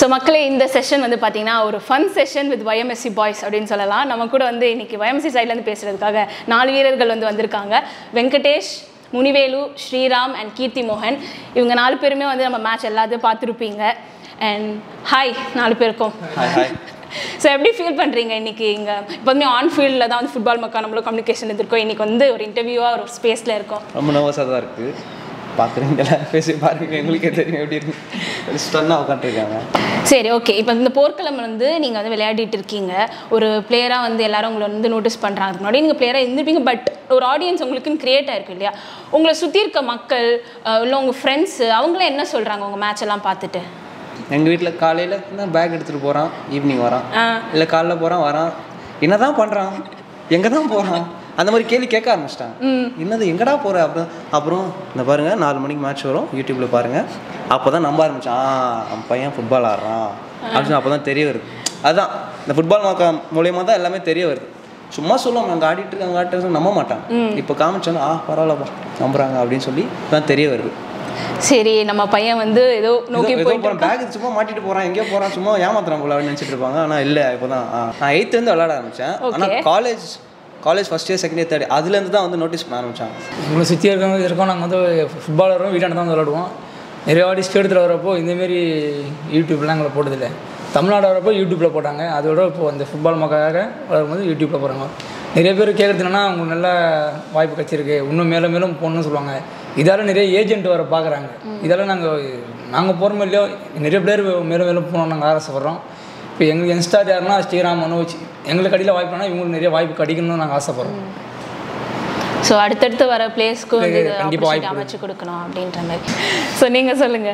So மக்களே இந்த session வந்து பார்த்தீங்கன்னா ஒரு fun session with YMSC boys அப்படின்னு சொல்லலாம் நம்ம கூட வந்து இன்னைக்கு YMSC சைட்லேருந்து பேசுகிறதுக்காக நாலு வீரர்கள் வந்து வந்திருக்காங்க வெங்கடேஷ் முனிவேலு ஸ்ரீராம் அண்ட் கீர்த்தி மோகன் இவங்க நாலு பேருமே வந்து நம்ம மேட்ச் எல்லாத்தையும் பார்த்துருப்பீங்க அண்ட் ஹாய் நாலு பேருக்கும் ஹாய் ஹாய் ஸோ எப்படி ஃபீல் பண்ணுறீங்க இன்னைக்கு இங்கே இப்போ வந்து ஆன் ஃபீல்டில் தான் வந்து ஃபுட்பால் மக்கா நம்மளும் கம்யூனிகேஷன் இருந்திருக்கோம் இன்னைக்கு வந்து ஒரு இன்டர்வியூவாக ஒரு ஸ்பேஸில் இருக்கோம் ரொம்ப நர்வஸாக தான் இருக்குது பார்க்குறீங்களா பேசி பாருங்க எங்களுக்கே தெரியும் எப்படி இருக்கு ஸ்டன்னாக உட்காந்துருக்காங்க சரி ஓகே இப்போ இந்த போர்க்களம் வந்து நீங்கள் வந்து விளையாடிட்டு இருக்கீங்க ஒரு பிளேயராக வந்து எல்லாரும் உங்களை வந்து நோட்டீஸ் பண்ணுறாங்க அதுக்கு முன்னாடி நீங்கள் பிளேயராக இருந்திருப்பீங்க பட் ஒரு ஆடியன்ஸ் உங்களுக்குன்னு கிரியேட் ஆயிருக்கு இல்லையா உங்களை சுற்றி இருக்க மக்கள் அஹ், இல்லை உங்கள் ஃப்ரெண்ட்ஸு அவங்களாம் என்ன சொல்கிறாங்க உங்கள் மேட்ச் எல்லாம் பார்த்துட்டு எங்கள் வீட்டில் காலையில் என்ன பேக் எடுத்துகிட்டு போகிறான் ஈவினிங் வரான் ஆ. இல்லை காலைல போகிறான் வரான் என்ன தான் பண்ணுறான் எங்கே தான் போகிறான் அந்த மாதிரி கேள்வி கேட்க ஆரம்பிச்சிட்டாங்க என்னது எங்கடா போகிற அப்புறம் அப்புறம் இந்த பாருங்கள் நாலு மணிக்கு மேட்ச் வரும் யூடியூப்பில் பாருங்கள் அப்போ தான் நம்ப ஆரம்பிச்சான் ஆ அவன் பையன் ஃபுட்பால் ஆடுறான் அப்படின்னு அப்போ தான் தெரிய வருது அதுதான் இந்த ஃபுட்பால் மாக்கா மூலியமாக தான் எல்லாமே தெரிய வருது சும்மா சொல்லுவாங்க அங்கே ஆடிட்டு இருக்காங்க ஆடிட்டு இருக்காங்க, நம்ப மாட்டாங்க இப்போ காமிச்சோன்னா ஆ பரவாயில்லப்பா நம்புறாங்க அப்படின்னு சொல்லி தான் தெரிய வருது சரி நம்ம பையன் வந்து ஏதோ நோக்கி ஏதோ போயிட்டு போறான் பேக் சும்மா மாட்டிட்டு போறான் எங்கேயோ போறான் சும்மா ஏமாத்துறான் போல அப்படின்னு நினைச்சிட்டு இருப்பாங்க ஆனா இல்ல இப்போதான் ஆ. நான் எயித்து இருந்து விளையாட ஆரம்பிச்சேன் ஆனா Okay. College college first year second year third அதுல இருந்து தான் வந்து நோட்டீஸ் பண்ண ஆரம்பிச்சாங்க உங்களை சுற்றி இருக்கவங்க இருக்கோம் நாங்கள் வந்து ஃபுட்பால் வரோம் வீட்டாண்ட தான் வந்து விளாடுவோம் நிறைய வாட்டி ஸ்டேட்டத்தில் வரப்போ இந்தமாரி யூடியூப்லாம் எங்களை போட்டதில்லை தமிழ்நாடு வரப்போ யூடியூப்பில் போட்டாங்க அதோட இப்போ அந்த ஃபுட்பால் மக்களாக வரும்போது யூடியூப்பில் போகிறாங்க நிறைய பேர் கேட்குறது என்னன்னா உங்களுக்கு நல்ல வாய்ப்பு கிடச்சிருக்கு இன்னும் மேலும் மேலும் போகணும்னு சொல்லுவாங்க இதால் நிறைய ஏஜென்ட் வர பார்க்குறாங்க இதால் நாங்கள் நாங்கள் போகிறோமோ இல்லையோ நிறைய பேர் மேலும் மேலும் போகணும்னு நாங்கள் ஆசைப்படுறோம் இப்போ எங்களுக்கு யங்ஸ்டார் யாருன்னா ஸ்ரீராம் மனோஜ் எங்களுக்கு அடியில் வாய்ப்புனா இவங்களுக்கு நிறைய வாய்ப்பு கிடைக்கணும்னு நாங்கள் ஆசைப்படுறோம் ஸோ அடுத்தடுத்து வர பிளேஸ்க்கு வந்து இது கண்டிப்பா opportunity வாய்ப்பு அமைச்சு கொடுக்கணும் அப்படின்ற மாதிரி ஸோ நீங்கள் சொல்லுங்கள்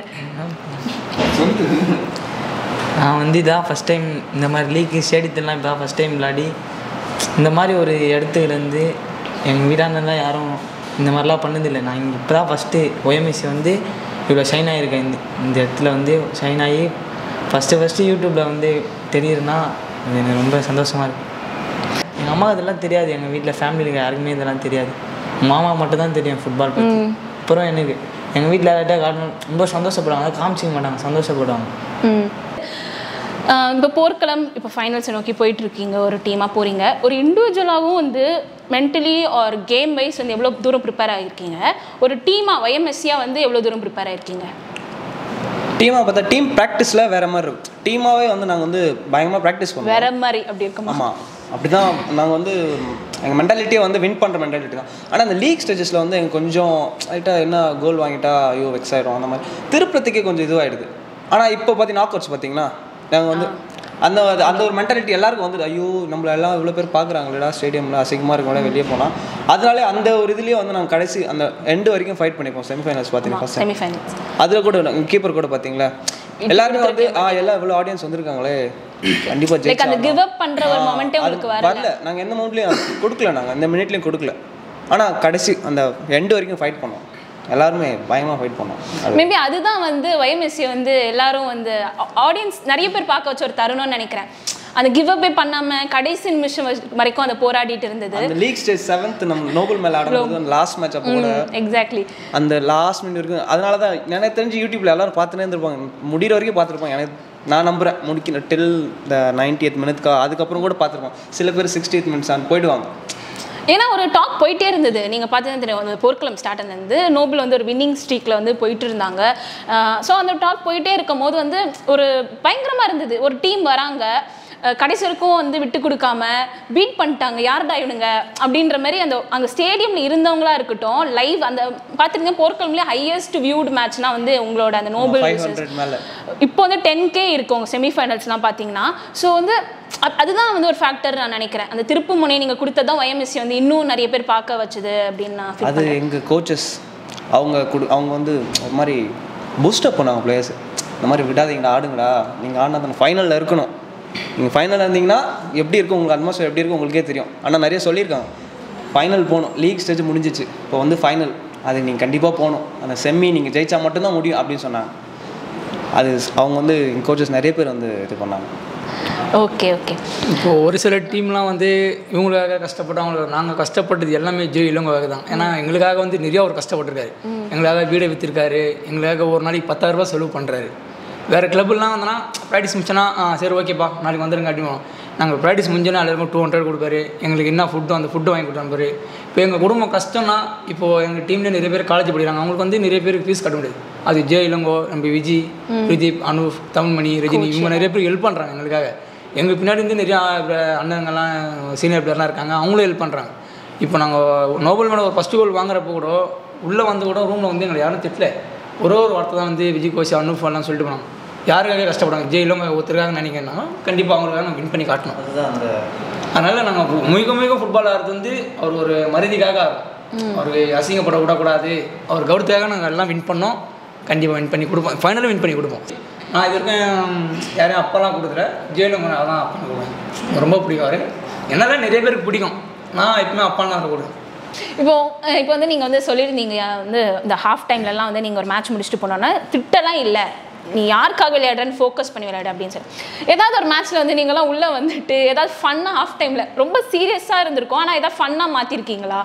நான் வந்து இதான் ஃபஸ்ட் டைம் இந்த மாதிரி லீக் ஸ்டேடியத்துலாம் இப்போ ஃபஸ்ட் டைம் விளாடி இந்த மாதிரி ஒரு இடத்துக்கு இருந்து எங்கள் வீடாண்டெல்லாம் யாரும் இந்த மாதிரிலாம் பண்ணதில்லை நான் இங்கே இப்போ தான் ஃபஸ்ட்டு ஒயம்எஸ்சி வந்து இவ்வளோ ஷைன் ஆகியிருக்கேன் இந்த இந்த இடத்துல வந்து ஷைன் ஆகி ஃபஸ்ட்டு ஃபஸ்ட்டு யூடியூப்பில் வந்து தெரியுதுன்னா அது எனக்கு ரொம்ப சந்தோஷமாக இருக்குது எங்கள் அம்மா இதெல்லாம் தெரியாது எங்கள் வீட்டில் ஃபேமிலியில் யாருக்குமே இதெல்லாம் தெரியாது மாமா மட்டும் தான் தெரியும் ஃபுட்பால் பற்றி அப்புறம் எனக்கு எங்கள் வீட்டில் யார்கிட்ட காட்டணும் ரொம்ப சந்தோஷப்படுவாங்க காமிச்சிக்க மாட்டாங்க சந்தோஷப்படுவாங்க ம் இப்போ போர்க்களம் இப்போ ஃபைனல்ஸை நோக்கி போயிட்டு இருக்கீங்க ஒரு டீமாக போகிறீங்க ஒரு இண்டிவிஜுவலாகவும் வந்து மென்டலி ஆர் கேம் வைஸ் வந்து எவ்வளோ தூரம் ப்ரிப்பேர் ஆகிருக்கீங்க ஒரு டீமாக ஒயம்எஸ்சியாக வந்து எவ்வளோ தூரம் ப்ரிப்பேர் ஆகிருக்கீங்க டீமாக பார்த்தா டீம் ப்ராக்டிஸில் வேற மாதிரி இருக்கும் டீமாவே வந்து நாங்கள் வந்து பயங்கரமாக ப்ராக்டிஸ் பண்ணுவோம் வேற மாதிரி அப்படி இருக்குமா ஆமாம் அப்படி தான் நாங்கள் வந்து எங்கள் மென்டாலிட்டியே வந்து வின் பண்ணுற மென்டாலிட்டி தான் ஆனால் அந்த லீக் ஸ்டேஜஸில் வந்து எங்களுக்கு கொஞ்சம் லைட்டாக என்ன கோல் வாங்கிட்டா ஐயோ வெக்ஸ் ஆயிடும் அந்த மாதிரி திருப்பத்துக்கே கொஞ்சம் இதுவாகிடுது ஆனால் இப்போ பார்த்தீங்கன்னா நாக் அவுட்ஸ் பார்த்தீங்கன்னா நாங்கள் வந்து அந்த அந்த ஒரு மென்டாலிட்டி எல்லாருக்கும் வந்து ஐயோ நம்மள எல்லாம் இவ்வளோ பேர் பார்க்குறாங்களேடா ஸ்டேடியமில் அசிங்கமாக இருக்கோட வெளியே போனால் அதனாலே அந்த ஒரு இதுலேயே வந்து நாங்கள் கடைசி அந்த எண்டு வரைக்கும் ஃபைட் பண்ணிப்போம் செமிஃபைனல்ஸ் பார்த்தீங்கன்னா ஃபஸ்ட் செமிஃபைனல்ஸ் அதில் கூட கீப்பர் கூட பார்த்தீங்களா எல்லாருமே வந்து ஆ எல்லாம் இவ்வளோ ஆடியன்ஸ் வந்திருக்காங்களே கண்டிப்பாக லைக் அந்த கிவ் அப் பண்ணுற ஒரு மொமெண்ட்டே உங்களுக்கு வரல வரல நாங்கள் எந்த மவுண்ட்லேயும் கொடுக்கல நாங்கள் எந்த மினிட்லையும் கொடுக்கல ஆனால் கடைசி அந்த எண்டு வரைக்கும் ஃபைட் பண்ணோம் எல்லாருமே பயமாக ஃபைட் பண்ணோம் அது மேபி அதுதான் வந்து ஒயம்எஸ்சி வந்து எல்லாரும் வந்து ஆடியன்ஸ் நிறைய பேர் பார்க்க வச்ச ஒரு தருணம்னு நினைக்கிறேன் அந்த கிவ் அப்பே பண்ணாம கடைசி நிமிஷம் வரைக்கும் வரைக்கும் அதை போராடிட்டு இருந்தது அந்த லீக் ஸ்டேஜ் செவன்த் நம்ம நோபல் மேலே ஆடும்போது அந்த லாஸ்ட் மேட்ச் அப்போ கூட எக்ஸாக்ட்லி அந்த லாஸ்ட் மினிட் வரைக்கும் அதனால தான் எனக்கு தெரிஞ்சு யூடியூப்ல எல்லாரும் பார்த்துனே இருந்திருப்பாங்க முடிகிற வரைக்கும் பார்த்துருப்பாங்க எனக்கு நான் நம்புறேன் முடிக்கணும் டில் த நைன்டி எய்த் மினிட்க்கா அதுக்கப்புறம் கூட பார்த்துருப்போம் சில பேர் சிக்ஸ்டி எய்த் மினிட்ஸ் ஆன் போயிடுவாங்க ஏன்னா ஒரு டாக் போயிட்டே இருந்தது நீங்கள் பார்த்தீங்கன்னா தெரியும் அந்த போர்க்களம் ஸ்டார்ட் ஆனது நோபல் வந்து ஒரு வின்னிங் ஸ்ட்ரீக்கில் வந்து போயிட்டு இருந்தாங்க ஸோ அந்த டாக் போயிட்டே இருக்கும் போது வந்து ஒரு பயங்கரமாக இருந்தது ஒரு டீம் வராங்க அஹ், கடைசி வரைக்கும் வந்து விட்டு கொடுக்காம பீட் பண்ணிட்டாங்க யார்டா இவனுங்க அப்படின்ற மாதிரி அந்த அங்கே ஸ்டேடியமில் இருந்தவங்களா இருக்கட்டும் லைவ் அந்த பார்த்துருங்க போர்க்களம்லேயே ஹையஸ்ட் வியூட் மேட்ச்னா வந்து உங்களோட அந்த நோபல் ஃபைவ் ஹண்ட்ரட் மேலே இப்போ வந்து டென் கே இருக்கும் உங்கள் செமிஃபைனல்ஸ்லாம் பார்த்தீங்கன்னா ஸோ வந்து அ- அதுதான் வந்து ஒரு ஃபேக்டர் நான் நினைக்கிறேன் அந்த திருப்பு முனை நீங்கள் கொடுத்ததான் ஒயம்எஸ்சி வந்து இன்னும் நிறைய பேர் பார்க்க வச்சது அப்படின்னு நான் feel அது எங்கள் கோச்சஸ் அவங்க கொடு அவங்க வந்து ஒரு மாதிரி பூஸ்டப் பண்ணாங்க பிளேயர்ஸ் இந்த மாதிரி விடாதீங்கடா ஆடுங்கடா நீங்கள் ஆடினா தான் ஃபைனலில் இருக்கணும் நீங்கள் ஃபைனலில் இருந்தீங்கன்னா எப்படி இருக்கும் உங்களுக்கு அட்மாஸ்பியர் எப்படி இருக்கும் உங்களுக்கே தெரியும் ஆனால் நிறைய சொல்லியிருக்காங்க ஃபைனல் போகணும் லீக் ஸ்டேஜ் முடிஞ்சிச்சு இப்போ வந்து ஃபைனல் அது நீங்கள் கண்டிப்பாக போகணும் அந்த செம்மி நீங்கள் ஜெயிச்சா மட்டும்தான் முடியும் அப்படின்னு சொன்னாங்க அது அவங்க வந்து எங்கள் கோச்சஸ் நிறைய பேர் வந்து இது பண்ணாங்க ஓகே ஓகே இப்போ ஒரு சில டீம்லாம் வந்து இவங்களுக்காக கஷ்டப்பட்டவங்க நாங்கள் கஷ்டப்பட்டது எல்லாமே ஜெய் இளங்கோவாக தான் ஏன்னா எங்களுக்காக வந்து நிறைய அவர் கஷ்டப்பட்டிருக்காரு எங்களுக்காக வீடை விற்றுருக்காரு எங்களுக்காக ஒரு நாளைக்கு பத்தாயிரம் ரூபாய் செலவு பண்ணுறாரு வேறு கிளப்புலாம் வந்தோன்னா ப்ராக்டிஸ் முடிச்சோன்னா ஆ சரி ஓகேப்பா நாளைக்கு வந்துருங்க அப்படிவோம் நாங்கள் ப்ராக்டிஸ் முடிஞ்சோன்னா எல்லாருக்கும் டூ ஹண்ட்ரட் கொடுப்பாரு எங்களுக்கு என்ன ஃபுட்டோ அந்த ஃபுட்டு வாங்கி கொடுத்தாரு இப்போ எங்கள் குடும்பம் கஷ்டம்னா இப்போது எங்கள் டீமில் நிறைய பேர் காலேஜ் படிக்கிறாங்க அவங்களுக்கு வந்து நிறைய பேருக்கு ஃபீஸ் கட்ட முடியாது அது ஜே இளங்கோ நம்ம விஜி பிரதீப் அனூப் தமிழ்மணி ரஜினி இவங்க நிறைய பேர் ஹெல்ப் பண்ணுறாங்க எங்களுக்காக எங்கள் பின்னாடி வந்து நிறையா அண்ணங்கள்லாம் சீனியர் பிளேயர்லாம் இருக்காங்க அவங்களும் ஹெல்ப் பண்ணுறாங்க இப்போ நாங்கள் நோபல் மேடம் ஒரு ஃபஸ்ட்டு கோல் வாங்குறப்போ கூட உள்ளே வந்து கூட ரூமில் வந்து எங்களை யாரும் திட்டல ஒரு ஒரு வார்த்தை தான் வந்து விஜய் கோஷ் அனுப் எல்லாம் சொல்லிட்டு போனாங்க யாருக்காக கஷ்டப்படுறாங்க ஜெயிலும் ஒருத்தருக்காக நினைக்கிறேன்னா கண்டிப்பாக அவங்களுக்காக நம்ம வின் பண்ணி காட்டணும் அதுதான் அந்த அதனால் நாங்கள் மிக மிக ஃபுட்பால் ஆடுறது வந்து அவர் ஒரு மரியாதைக்காக ஆடுறோம் அவருக்கு அசிங்கப்பட விடக்கூடாது அவர் கௌரவத்துக்காக நாங்கள் எல்லாம் வின் பண்ணோம் கண்டிப்பாக வின் பண்ணி கொடுப்போம் ஃபைனலும் வின் பண்ணி கொடுப்போம் நான் இது வரைக்கும் யாரையும் அப்பெல்லாம் கொடுக்கல ஜெயிலும் அதான் அப்பா கொடுப்பேன் ரொம்ப பிடிக்கும் அவர் என்னதான் நிறைய பேருக்கு பிடிக்கும் நான் எப்பவுமே அப்பான்னு தான் கொடுப்பேன் இப்போ அஹ் இப்போ வந்து நீங்கள் வந்து சொல்லியிருந்தீங்க வந்து இந்த ஹாஃப் டைம்லலாம் வந்து நீங்கள் ஒரு மேட்ச் முடிச்சுட்டு போனோன்னா திட்டலாம் இல்லை நீ யாருக்காக விளையாடுறன்னு ஃபோக்கஸ் பண்ணி விளையாடு அப்படின்னு சொல்லி ஏதாவது ஒரு மேட்ச்சில் வந்து நீங்களாம் உள்ளே வந்துட்டு ஏதாவது ஃபன்னாக ஹாஃப் டைமில் ரொம்ப சீரியஸாக இருந்திருக்கும் ஆனால் ஏதாவது ஃபன்னாக மாற்றிருக்கீங்களா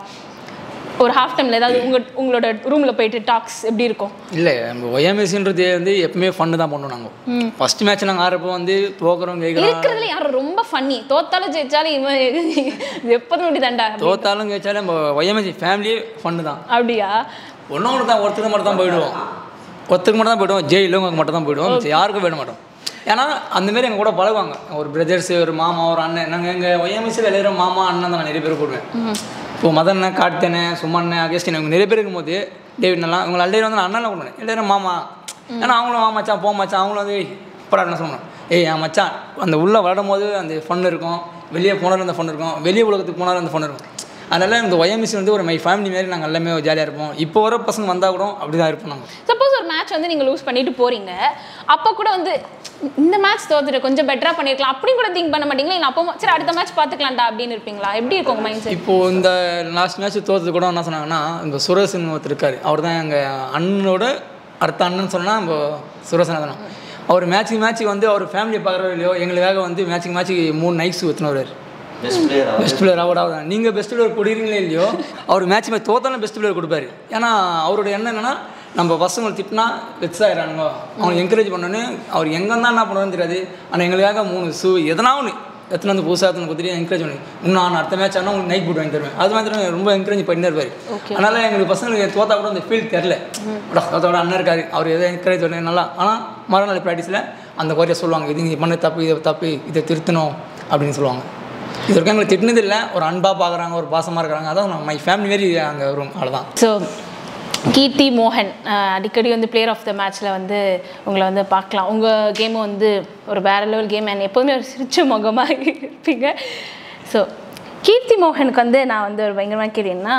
ஒரு ஹாஃப் டைமில் ஏதாவது உங்கள் உங்களோட ரூமில் போயிட்டு டாக்ஸ் எப்படி இருக்கும் இல்லை நம்ம ஒய்எம்எஸ்ன்றது வந்து எப்பவுமே ஃபன்னு தான் பண்ணுவோம் நாங்கள் ஃபஸ்ட் மேட்ச் நாங்கள் ஆடுறப்போ வந்து தோக்குறோம் கேட்குறோம் இருக்கிறதுல யாரும் ரொம்ப ஃபன்னி தோத்தாலும் ஜெயிச்சாலும் இவன் எப்போதும் இப்படி தாண்டா தோத்தாலும் கேச்சாலும் நம்ம ஒய்எம்எஸ் ஃபேமிலியே ஃபன்னு தான் அப்படியா ஒன்றும் ஒன்று தான் ஒருத்தருக்கு மட்டும் தான் போயிடுவோம் ஒருத்தருக்கு மட்டும் தான் போயிடுவோம் ஜெய் இல்லவங்க மட்டும் தான் போயிடுவோம் மிச்சம் யாருக்கும் விட மாட்டோம் ஏன்னா அந்தமாரி எங்கள் கூட பழகுவாங்க ஒரு பிரதர்ஸ் ஒரு மாமா ஒரு அண்ணன் நாங்கள் எங்கள் ஒய்எம்எஸ்சில் விளையாடுற மாமா அண்ணன் தான் நான் நிறைய பேர் கூடுவேன் இப்போ மதண்ண காட்டுத்தனே சுமண்ண அகஸ்டின் இவங்க நிறைய பேர் இருக்கும்போது டேவிட் நல்லா இவங்க எல்லாரும் வந்து அண்ணன் கூடுவேன் எல்லாரும் மாமா ஏன்னா அவங்களும் வா மச்சான் போ மச்சான் அவங்களும் வந்து இப்படா என்ன சொல்லணும் ஏய் என் மச்சான் அந்த உள்ளே விளையாடும் போது அந்த ஃபன் இருக்கும் வெளியே போனாலும் அந்த ஃபன் இருக்கும் வெளியே உலகத்துக்கு போனாலும் அந்த ஃபன் இருக்கும் அதனால் இந்த ஒய்எம்எஸ் வந்து ஒரு மை ஃபேமிலி மாரி நாங்கள் எல்லாமே ஜாலியாக இருப்போம் இப்போ வர பசங்க வந்தால் கூட அப்படி தான் இருப்போம் நாங்கள் சப்போஸ் ஒரு மேட்ச் வந்து நீங்கள் லூஸ் பண்ணிட்டு போறீங்க அப்போ கூட வந்து இந்த மேட்ச் தோத்துட்டு கொஞ்சம் பெட்டராக பண்ணிருக்கலாம் அப்படி கூட திங்க் பண்ண மாட்டீங்களா இல்லை அப்போ சரி அடுத்த மேட்ச் பார்த்துக்கலாம்டா அப்படின்னு இருப்பீங்களா எப்படி இருக்கும் உங்கள் மைண்ட் செட் இப்போது இந்த லாஸ்ட் மேட்ச் தோத்தது கூட என்ன சொன்னாங்கன்னா இந்த சுரேஷன் ஒருத்தர் இருக்கார் அவர் தான் எங்கள் அண்ணனோட அடுத்த அண்ணன் சொன்னால் நம்ம சுரேசன் தான் அவர் மேட்ச்சுக்கு மேட்ச்சுக்கு வந்து அவர் ஃபேமிலியை பார்க்குறோ இல்லையோ எங்களுக்காக வந்து மேட்ச்சுக்கு மேட்ச்சுக்கு மூணு நைட்ஸ் ஊற்றின வருவார் பெஸ்ட் பிளேயர் பெஸ்ட் பிளேயர் அவர் அவர் நீங்கள் பெஸ்ட் பிளேயர் கொடுக்குறீங்களே இல்லையோ அவர் மேட்ச் மேட்ச் தோத்தாலும் பெஸ்ட் பிளேயர் கொடுப்பாரு ஏன்னா அவரோட எண்ணம் என்னன்னா நம்ம பசங்களை திட்டினா வெக்ஸ் ஆயிடுறானுங்க அவங்க என்கரேஜ் பண்ணோன்னு அவர் எங்கே தான் என்ன பண்ணுறதுன்னு தெரியாது ஆனால் எங்களுக்காக மூணு ஷூ எதனா ஒன்று எத்தனை வந்து புதுசாக எத்தனை கொடுத்துட்டு என்கரேஜ் பண்ணி இன்னும் நான் அடுத்த மேட்ச் ஆனால் உங்களுக்கு நைட் போட்டு வாங்கி தருவேன் அது மாதிரி ரொம்ப என்கரேஜ் பண்ணி இருப்பார் அதனால் எங்களுக்கு பசங்களுக்கு தோத்தா கூட அந்த ஃபீல் தெரில தோத்தோட அண்ணன் இருக்காரு அவர் எதை என்கரேஜ் பண்ணி நல்லா ஆனால் மறுநாள் ப்ராக்டிஸில் அந்த குறைய சொல்லுவாங்க இது நீ பண்ண தப்பு இதை தப்பு இதை திருத்தணும் அப்படின்னு சொல்லுவாங்க இது வரைக்கும் எங்களை திட்டினது இல்லை ஒரு அன்பாக பார்க்குறாங்க ஒரு பாசமாக இருக்கிறாங்க அதான் மை ஃபேமிலி மாரி அங்கே வரும் அவ்வளோதான் ஸோ கீர்த்தி மோகன் அஹ், அடிக்கடி வந்து பிளேயர் ஆஃப் த மேட்ச்சில் வந்து உங்களை வந்து பார்க்கலாம் உங்கள் கேம் வந்து ஒரு வேற லெவல் கேம் அண்ட் எப்போதுமே ஒரு சிரிச்ச முகமாக இருப்பீங்க ஸோ கீர்த்தி மோகனுக்கு வந்து நான் வந்து ஒரு பயங்கரமாக கேட்டேன்னா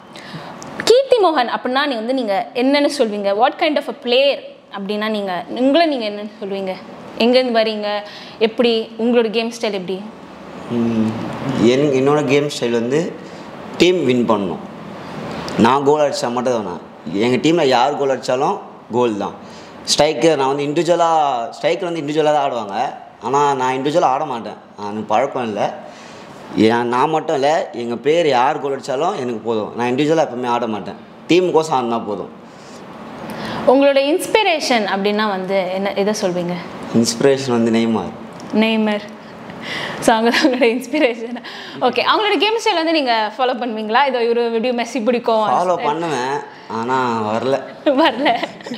கீர்த்தி மோகன் அப்படின்னா நீ வந்து நீங்கள் என்னன்னு சொல்வீங்க what kind of a player அப்படின்னா நீங்கள் உங்களை நீங்கள் என்னன்னு சொல்வீங்க எங்கேருந்து வரீங்க எப்படி உங்களோட கேம் ஸ்டைல் எப்படி ம், என் என்னோட கேம் ஸ்டைல் வந்து டீம் வின் பண்ணணும் நான் கோல் அடித்தா மட்டும் தான் எங்கள் டீமில் யார் கோல் அடித்தாலும் கோல் தான் ஸ்ட்ரைக்கர் நான் வந்து இண்டிவிஜுவலாக ஸ்ட்ரைக்கர் வந்து இண்டிவிஜுவலாக தான் ஆடுவாங்க ஆனால் நான் இண்டிவிஜுவலாக ஆட மாட்டேன் எனக்கு பழக்கம் இல்லை ஏன் நான் மட்டும் இல்லை எங்கள் பேர் யார் கோல் அடித்தாலும் எனக்கு போதும் நான் இண்டிவிஜுவலாக எப்பவுமே ஆட மாட்டேன் டீமுக்கோசம் ஆடினா போதும் உங்களோட இன்ஸ்பிரேஷன் அப்படின்னா வந்து என்ன எதை சொல்வீங்க இன்ஸ்பிரேஷன் வந்து நெய்மார் நெய்மர் ஸோ அவங்க தான் உங்களோட இன்ஸ்பிரேஷன் ஓகே அவங்களோட கேம் ஸ்டைல் வந்து நீங்கள் ஃபாலோ பண்ணுவீங்களா இதோ இவரு வீடியோ மெஸ்ஸி பிடிக்கும் ஃபாலோ பண்ணுவேன் ஆனால் வரல வரல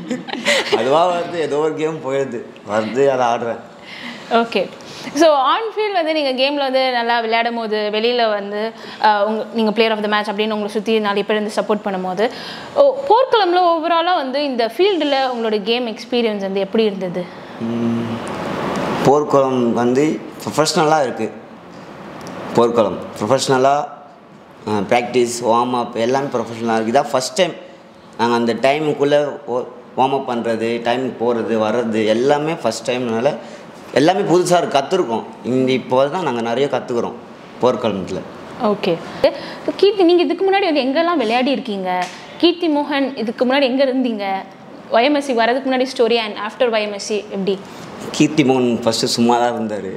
அதுவாக வருது ஏதோ ஒரு கேம் போயிடுது வருது அதை ஆடுறேன் ஓகே ஸோ ஆன் ஃபீல்ட் வந்து நீங்கள் கேமில் வந்து நல்லா விளையாடும் போது வெளியில் வந்து ஆஹ், உங்க நீங்கள் பிளேயர் ஆஃப் த மேட்ச் அப்படின்னு உங்களை சுற்றி நாலு பேர் வந்து சப்போர்ட் பண்ணும்போது ஓ போர்க்களமில் ஓவராலாக வந்து இந்த ஃபீல்டில் உங்களோட கேம் எக்ஸ்பீரியன்ஸ் வந்து எப்படி இருந்தது ம், போர்க்குளம் வந்து ப்ரொஃபஷ்னலாக இருக்குது போர்க்குளம் ப்ரொஃபஷ்னலாக ப்ராக்டிஸ் வார்ம் அப் எல்லாமே ப்ரொஃபஷ்னலாக இருக்குது இதான் ஃபஸ்ட் டைம் நாங்கள் அந்த டைமுக்குள்ளே வார்ம் அப் பண்ணுறது டைமுக்கு போகிறது வர்றது எல்லாமே ஃபஸ்ட் டைம்னால எல்லாமே புதுசாக இருக்கு கற்றுருக்கோம் இந்த இப்போ தான் நாங்கள் நிறைய கற்றுக்குறோம் போர்க்களத்தில் ஓகே கீர்த்தி நீங்கள் இதுக்கு முன்னாடி வந்து எங்கெல்லாம் விளையாடி இருக்கீங்க கீர்த்தி மோகன் இதுக்கு முன்னாடி எங்கே இருந்தீங்க ஒயம்எஸ்சி வரதுக்கு முன்னாடி ஸ்டோரி அண்ட் ஆஃப்டர் ஒயம்எஸ்சி எப்படி கீர்த்தி மோகன் ஃபஸ்ட்டு சும்மா தான் இருந்தார்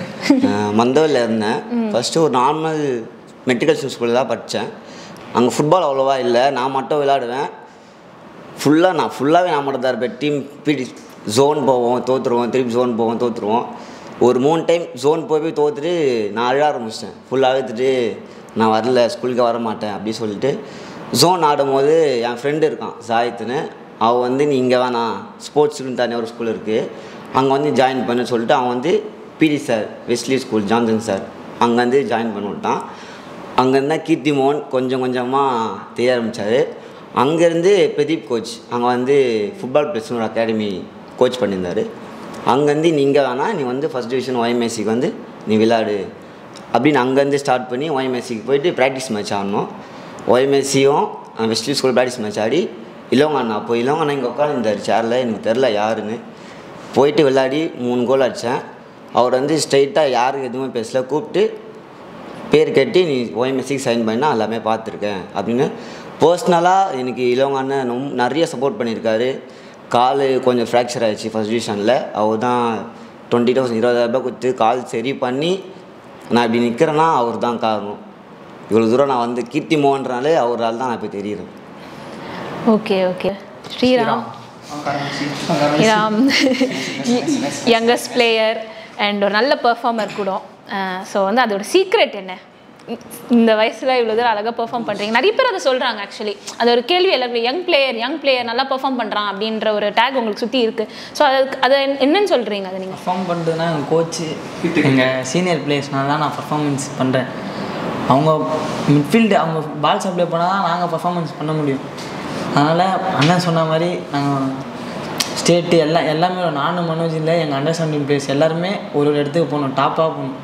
மந்தவில் இருந்தேன் ஃபஸ்ட்டு ஒரு நார்மல் மெட்ரிகல் ஸ்கூலில் தான் படித்தேன் அங்கே ஃபுட்பால் அவ்வளோவா இல்லை நான் மட்டும் விளையாடுவேன் ஃபுல்லாக நான் ஃபுல்லாகவே நான் மட்டும் தான் இருப்பேன் டீம் பிடி ஜோன் போவோம் தோற்றுருவோம் திருப்பி ஜோன் போவோம் தோற்றுருவோம் ஒரு மூணு டைம் ஜோன் போய் போய் தோற்றுட்டு நான் அழ ஆரம்பிச்சிட்டேன் ஃபுல்லாக அழுத்துட்டு நான் வரல ஸ்கூலுக்கு வர மாட்டேன் அப்படி சொல்லிட்டு ஜோன் ஆடும்போது என் ஃப்ரெண்டு இருக்கான் ஜாயத்துன்னு அவன் வந்து நீ இங்கே வேணாம் ஸ்போர்ட்ஸுக்குன்னு தனியாக ஒரு ஸ்கூல் இருக்குது அங்கே வந்து ஜாயின் பண்ண சொல்லிட்டு அவன் வந்து PT sir Wesley school Johnson sir அங்கே வந்து ஜாயின் பண்ணி விட்டான் அங்கேருந்து தான் கீர்த்தி மோகன் கொஞ்சம் கொஞ்சமாக தெரிய ஆரம்பித்தார் அங்கேருந்து பிரதீப் கோச் அங்கே வந்து ஃபுட்பால் ப்ளஸ்னு ஒரு அகாடமி கோச் பண்ணியிருந்தார் அங்கேருந்து நீங்கள் வேணால் நீ வந்து ஃபஸ்ட் டிவிஷன் ஒய்எம்எஸ்சிக்கு வந்து நீ விளையாடு அப்படின்னு அங்கேருந்து ஸ்டார்ட் பண்ணி ஒய்எம்எஸ்சிக்கு போயிட்டு ப்ராக்டிஸ் மேட்ச் ஆடணும் ஒய்எம்எஸ்சியும் வெஸ்ட்லி ஸ்கூல் ப்ராக்டிஸ் மேட்ச் ஆடி இளவங்க அண்ணா அப்போ இளவங்க அண்ணா இங்கே உட்காந்துருந்தார் சேரில் எனக்கு தெரில யாருன்னு போயிட்டு விளையாடி மூணு கோல் அடித்தேன் அவர் வந்து ஸ்ட்ரைட்டாக யாருக்கு எதுவுமே பேசல கூப்பிட்டு பேர் கட்டி நீ ஓஎம்எஸ்சிக்கு சைன் பண்ணா எல்லாமே பார்த்துருக்கேன் அப்படின்னு பர்சனலாக எனக்கு இளவங்க அண்ணன் ரொம்ப நிறைய சப்போர்ட் பண்ணியிருக்காரு கால் கொஞ்சம் ஃப்ராக்சர் ஆயிடுச்சு ஃபஸ்ட் டிவிஷனில் அவர் தான் டுவெண்ட்டி தௌசண்ட் இருபதாயிரரூபா கொடுத்து கால் சரி பண்ணி நான் இப்படி நிற்கிறேன்னா அவர் தான் காரணம் இவ்வளோ தூரம் நான் வந்து கீர்த்தி மோகன்றாலே அவரால் தான் நான் இப்போ தெரியுறேன் okay okay Sriram Sriram youngest player and ஒரு நல்ல பெர்ஃபார்மர் கூட ஸோ வந்து அதோட சீக்ரெட் என்ன இந்த வயசில் இவ்வளோ தூரம் அழகாக பெர்ஃபார்ம் பண்ணுறீங்க நிறைய பேர் அதை சொல்கிறாங்க ஆக்சுவலி அது ஒரு கேள்வி எல்லாருக்கும் யங் பிளேயர் யங் பிளேயர் நல்லா பெர்ஃபார்ம் பண்ணுறான் அப்படின்ற ஒரு டேக் உங்களுக்கு சுற்றி இருக்குது ஸோ அதுக்கு அதை என்னன்னு சொல்கிறீங்க அதை நீங்கள் பர்ஃபார்ம் பண்ணுறதுனா எங்கள் கோச்சு எங்கள் சீனியர் பிளேயர்ஸ்னால தான் நான் பர்ஃபார்மன்ஸ் பண்ணுறேன் அவங்க மிட்ஃபீல்டு அவங்க பால் சப்ளை பண்ணால் தான் நாங்கள் பர்ஃபார்மன்ஸ் பண்ண முடியும் அதனால் அண்ணன் சொன்ன மாதிரி நாங்கள் ஸ்டேட்டு எல்லாம் எல்லாமே நானும் மனோஜ் இல்லை எங்கள் அண்டர் செவன்டீன் பிளேயர்ஸ் எல்லாருமே ஒரு ஒரு இடத்துக்கு போகணும் டாப்பாக போகணும்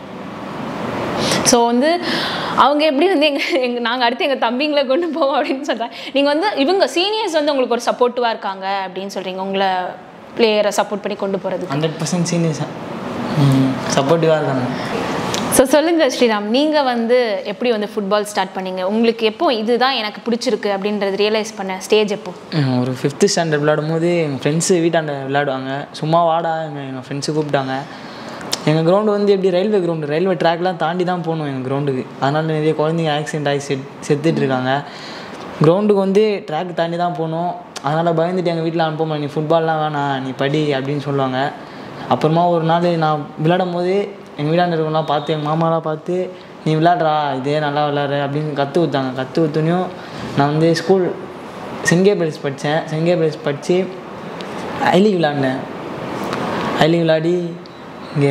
ஸோ வந்து அவங்க எப்படி வந்து எங்கள் எங்கள் நாங்கள் அடுத்து எங்கள் தம்பிங்களை கொண்டு போவோம் அப்படின்னு சொல்கிறாங்க நீங்கள் வந்து இவங்க சீனியர்ஸ் வந்து உங்களுக்கு ஒரு சப்போர்ட்டிவாக இருக்காங்க அப்படின்னு சொல்கிறீங்க உங்களை பிளேயரை சப்போர்ட் பண்ணி கொண்டு போகிறதுக்கு ஹண்ட்ரட் பர்சன்ட் சீனியர்ஸ் சப்போர்ட்டிவாக இருக்காங்க ஸோ சொல்லுங்கள் ஸ்ரீராம் நீங்கள் வந்து எப்படி வந்து ஃபுட்பால் ஸ்டார்ட் பண்ணீங்க உங்களுக்கு எப்போ இதுதான் எனக்கு பிடிச்சிருக்கு அப்படின்றது ரியலைஸ் பண்ண ஸ்டேஜ் எப்போ ம், ஒரு ஃபிஃப்த்து ஸ்டாண்டர்ட் விளையாடும் போது எங்கள் ஃப்ரெண்ட்ஸு வீட்டாண்ட விளையாடுவாங்க சும்மா வாடா எங்கள் எங்கள் ஃப்ரெண்ட்ஸு கூப்பிட்டாங்க எங்கள் கிரவுண்டு வந்து எப்படி ரயில்வே கிரவுண்டு ரயில்வே ட்ராக்லாம் தாண்டி தான் போகணும் எங்கள் கிரவுண்டுக்கு அதனால் நிறைய குழந்தைங்க ஆக்சிடென்ட் ஆகி செத் செத்துட்டு இருக்காங்க கிரவுண்டுக்கு வந்து ட்ராக் தாண்டி தான் போகணும் அதனால் பயந்துட்டு எங்கள் வீட்டில் அனுப்ப நீ ஃபுட்பால்லாம் வேணாம் நீ படி அப்படின்னு சொல்லுவாங்க அப்புறமா ஒரு நாள் நான் விளையாடும் போது எங்கள் வீட்டாண்ட இருக்கவங்களாம் பார்த்து எங்கள் மாமாலாம் பார்த்து நீ விளையாடுறா இதே நல்லா விளையாடுற அப்படின்னு கற்று கொடுத்தாங்க கற்று கொடுத்தோனையும் நான் வந்து ஸ்கூல் சென்ட் கேபிள்ஸ் படித்தேன் சென்ட் கேபிள்ஸ் படித்து ஐலி விளாடினேன் ஐலி விளாடி இங்கே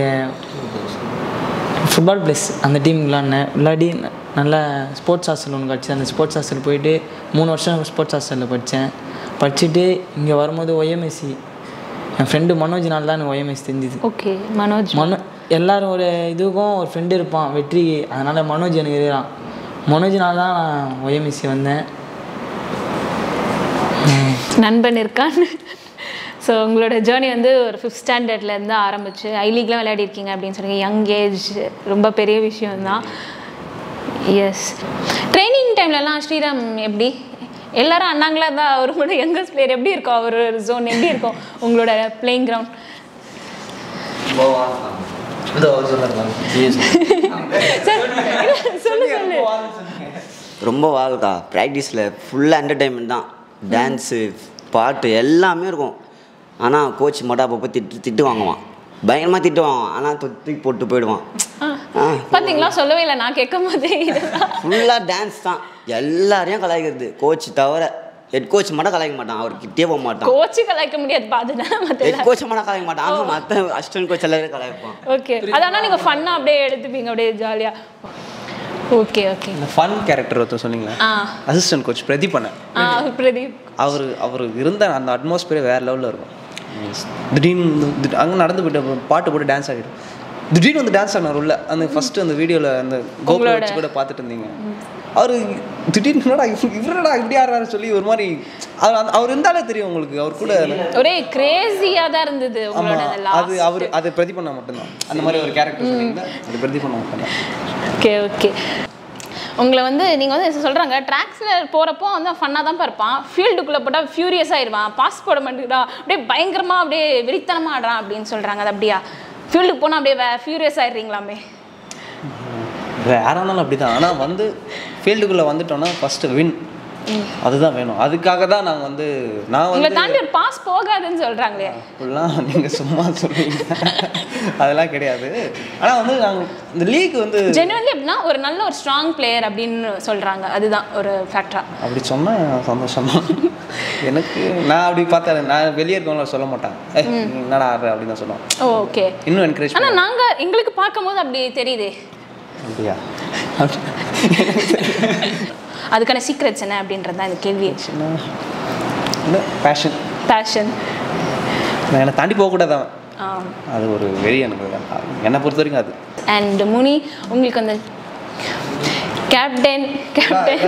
ஃபுட்பால் ப்ளஸ் அந்த டீம் விளாடினேன் விளாடி ந- நல்ல ஸ்போர்ட்ஸ் ஹாஸ்டல் ஒன்று கிடச்சி அந்த ஸ்போர்ட்ஸ் ஹாஸ்டல் போயிட்டு மூணு வருஷம் ஸ்போர்ட்ஸ் ஹாஸ்டலில் படித்தேன் படிச்சுட்டு இங்கே வரும்போது ஒய்எம்எஸ்சி என் ஃப்ரெண்டு மனோஜ்னால தான் எனக்கு ஒய்எம்எஸ் தெரிஞ்சுது ஓகே மனோஜ் மனோ எல்லாரும் ஒரு இதுக்கும் ஒரு ஃப்ரெண்டு இருப்பான் வெற்றி அதனால் மனோஜ் எனக்கு இருக்கிறான் மனோஜ்னால தான் நான் ஒய்எம்எஸ்சி வந்தேன் நண்பன் இருக்கான்னு ஸோ உங்களோட ஜேர்னி வந்து ஒரு ஃபிஃப்த் ஸ்டாண்டர்ட்லேருந்து ஆரம்பிச்சு ஐ லீக்லாம் விளையாடிருக்கீங்க அப்படின்னு சொன்னீங்க யங் ஏஜ் ரொம்ப பெரிய விஷயம்தான் எஸ் ட்ரைனிங் டைம்லலாம் ஸ்ரீராம் எப்படி எல்லாரும் அண்ணாங்களா தான் அவர் கூட யங்கஸ்ட் பிளேயர் எப்படி இருக்கும் அவர் ஜோன் எப்படி இருக்கும் உங்களோட பிளேயிங் கிரவுண்ட் சொல்லு சொல்லு ரொம்ப வாழ்க்கா ப்ராக்டிஸில் ஃபுல்லாக என்டர்டைன்மெண்ட் தான் டான்ஸு பாட்டு எல்லாமே இருக்கும் ஆனால் கோச் மட்டும் அப்பப்போ திட்டு திட்டு வாங்குவான் பயங்கரமாக திட்டு வாங்குவான் ஆனால் தொத்தி போட்டு போயிடுவான் ஆ பார்த்தீங்களா சொல்லவே இல்லை நான் கேட்கும் போதே இதெல்லாம் ஃபுல்லாக டான்ஸ் தான் எல்லாரையும் கலாய்க்கிறது கோச் தவிர ஹெட் கோச் மட்டும் கலாய்க்க மாட்டான் அவர் கிட்டே போக மாட்டான் கோச்சு கலாய்க்க முடியாது பாதுனா மற்ற ஹெட் கோச் மட்டும் கலாய்க்க மாட்டான் ஆனால் மற்ற அசிஸ்டன்ட் கோச் எல்லாரும் கலாய்ப்பான் ஓகே அதனால் நீங்கள் ஃபன்னாக அப்படியே எடுத்துப்பீங்க அப்படியே ஜாலியாக ஓகே ஓகே இந்த ஃபன் கேரக்டர் ஒருத்தர் சொன்னீங்களா ஆ அசிஸ்டன்ட் கோச் பிரதீப் அண்ணன் ஆ பிரதீப் அவர் அவர் இருந்த அந்த அட்மாஸ்பியர் வேறு லெவலில் இருக்கும் திடீர்னு அங்கே நடந்து போயிட்டு அப்புறம் பாட்டு போட்டு டான்ஸ் ஆடிடும் திடீர்னு வந்து டான்ஸ் ஆனார் உள்ள அந்த ஃபர்ஸ்ட் அந்த வீடியோவில் அந்த கோகுல வச்சு கூட பார்த்துட்டு இருந்தீங்க அவர் திடீர்னு என்னடா இவ- இவரடா இப்படி ஆடுறாரு சொல்லி ஒரு மாதிரி அவர் அந்த- அவர் இருந்தாலே தெரியும் உங்களுக்கு அவர் கூட ஒரே கிரேசியாக தான் இருந்தது உங்களோட ஆமா, அந்த அது அவர் அது பிரதிபண்ணா மட்டும்தான் அந்த மாதிரி ஒரு கேரக்டர் சொன்னீங்களா அது பிரதிபண்ணா மட்டும்தான் ஓகே ஓகே உங்களை வந்து நீங்கள் வந்து சொல்கிறாங்க ட்ராக்ஸில் போகிறப்போ வந்து ஃபன்னாக தான் இருப்பான் ஃபீல்டுக்குள்ளே போட்டால் ஃபியூரியஸ் ஆயிடுவான் பாஸ் போட மாட்டேங்கிறா அப்படியே பயங்கரமாக அப்படியே வெறித்தனமாக ஆடுறான் அப்படின்னு சொல்கிறாங்க அது அப்படியா ஃபீல்டுக்கு போனால் அப்படியே வே ஃபியூரியஸ் ஆயிடுறீங்களாமே வேற ஆனாலும் அப்படி தான் ஆனால் வந்து ஃபீல்டுக்குள்ளே வந்துட்டோன்னா ஃபஸ்ட்டு வின் அதுதான் வேணும் அதுக்காக தான் நாங்கள் வந்து நான் உங்களை வந்து தாண்டி ஒரு பாஸ் போகாதுன்னு சொல்றாங்களே அப்படிலாம் நீங்கள் சும்மா சொல்லுவீங்க அதெல்லாம் கிடையாது ஆனால் வந்து நாங்கள் இந்த லீக் வந்து ஜெனுவன்லி அப்படின்னா ஒரு நல்ல ஒரு ஸ்ட்ராங் பிளேயர் அப்படின்னு சொல்றாங்க அதுதான் ஒரு ஃபேக்டரா அப்படி சொன்னால் சந்தோஷம் தான் எனக்கு நான் அப்படி பார்த்தேன் நான் வெளியே இருக்கவங்கள சொல்ல மாட்டேன் "ஏய், நீ என்னடா ஆடுற அப்படின்னு தான் சொல்லுவேன் ஓகே இன்னும் என்கரேஜ் ஆனா நாங்க எங்களுக்கு பார்க்கும்போது அப்படி தெரியுதே அப்படியா அதுக்கான சீக்ரெட்ஸ் என்ன அப்படின்றது தான் இந்த கேள்வி சின்ன இல்லை பேஷன் பேஷன் நான் என்னை தாண்டி போகக்கூடாது அவன் அது ஒரு வெறி எனக்கு என்னை பொறுத்த வரைக்கும் அது அண்ட் முனி உங்களுக்கு அந்த captain captain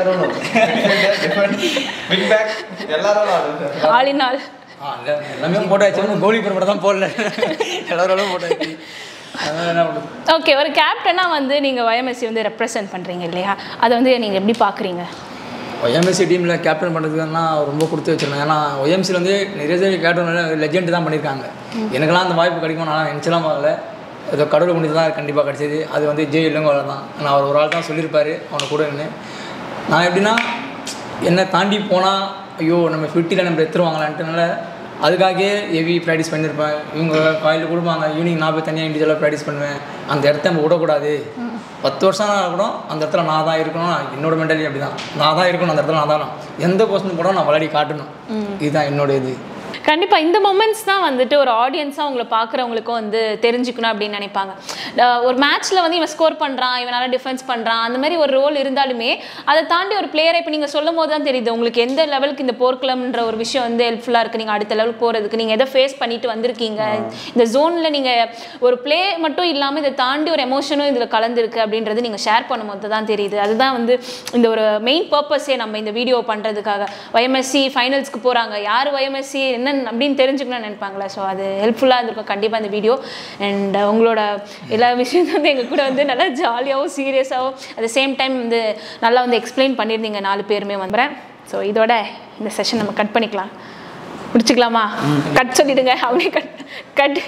all in all ஆ, இல்ல, எல்லாமே போட்டாச்சு ஒன்றும் கோலி பரப்பட தான் போடல எல்லாரோடும் போட்டாச்சு அதனால என்ன பண்ணுறது ஓகே ஒரு கேப்டனா வந்து நீங்க YMSC வந்து ரெப்ரசன்ட் பண்றீங்க இல்லையா அதை வந்து நீங்க எப்படி பாக்குறீங்க ஒய்எம்எஸ்சி டீமில் கேப்டன் பண்ணுறதுக்குன்னா ரொம்ப கொடுத்து வச்சிருந்தேன் ஏன்னா ஒய்எம்சியில் வந்து நிறைய பேர் கேப்டன் லெஜெண்ட் தான் பண்ணியிருக்காங்க எனக்கெல்லாம் அந்த வாய்ப்பு கிடைக்கும் நான் நினச்சலாம் பார்க்கல ஏதோ கடவுள் கொண்டு தான் கண்டிப்பாக கிடைச்சது அது வந்து ஜெய் இளங்கோல தான் நான் அவர் ஒரு ஆள் தான் சொல்லியிருப்பாரு அவனை கூட நின்று நான் எப்படின்னா என்னை தாண்டி போனால் ஐயோ நம்ம ஃபிஃப்டியில் நம்ம எடுத்துருவாங்களான்ட்டுனால அதுக்காகவே ஹெவி ப்ராக்டிஸ் பண்ணியிருப்பேன் இவங்க காலையில் கொடுப்பாங்க ஈவினிங் நான் போய் தனியாக இண்டிவிஜுவலாக ப்ராக்டிஸ் பண்ணுவேன் அந்த இடத்த நம்ம விடக்கூடாது பத்து வருஷம் தான் இருக்கணும் அந்த இடத்துல நான் தான் இருக்கணும் என்னோட மென்டாலிட்டி அப்படி தான் நான் தான் இருக்கணும் அந்த இடத்துல நான் தான் எந்த கொஸ்டின் கூட நான் விளையாடி காட்டணும் இதுதான் என்னோட இது கண்டிப்பா இந்த மொமெண்ட்ஸ் தான் வந்துட்டு ஒரு ஆடியன்ஸாக உங்களை பார்க்குறவங்களுக்கும் வந்து தெரிஞ்சுக்கணும் அப்படின்னு நினைப்பாங்க அஹ் ஒரு மேட்ச்ல வந்து இவன் ஸ்கோர் பண்றான் இவன் நல்லா டிஃபென்ஸ் பண்றான் அந்த மாதிரி ஒரு ரோல் இருந்தாலுமே அதை தாண்டி ஒரு பிளேயரை இப்போ நீங்க சொல்லும் போது தான் தெரியுது உங்களுக்கு எந்த லெவலுக்கு இந்த போர்க்களம்ன்ற ஒரு விஷயம் வந்து ஹெல்ப்ஃபுல்லாக இருக்கு நீங்க அடுத்த லெவலுக்கு போறதுக்கு நீங்க எதை ஃபேஸ் பண்ணிட்டு வந்திருக்கீங்க இந்த ஜோன்ல நீங்க ஒரு ப்ளே மட்டும் இல்லாம இதை தாண்டி ஒரு எமோஷனும் இதுல கலந்துருக்கு அப்படின்றது நீங்க ஷேர் பண்ணும்போது தான் தெரியுது அதுதான் வந்து இந்த ஒரு மெயின் பர்பஸே நம்ம இந்த வீடியோ பண்றதுக்காக YMSC ஃபைனல்ஸ்க்கு போறாங்க யார் YMSC என்ன அப்படின்னு தெரிஞ்சுக்கணும்னு நினைப்பாங்களே ஸோ அது ஹெல்ப்ஃபுல்லாக இருந்திருக்கும் கண்டிப்பாக இந்த வீடியோ அண்ட் உங்களோட எல்லா விஷயமும் வந்து எங்கள் கூட வந்து நல்லா ஜாலியாகவும் சீரியஸாகவும் அட் சேம் டைம் வந்து நல்லா வந்து எக்ஸ்பிளைன் பண்ணியிருந்தீங்க நாலு பேருமே வந்துறேன் ஸோ இதோட இந்த செஷன் நம்ம கட் பண்ணிக்கலாம் முடிச்சுக்கலாமா கட் சொல்லிடுங்க அப்படியே கட் கட்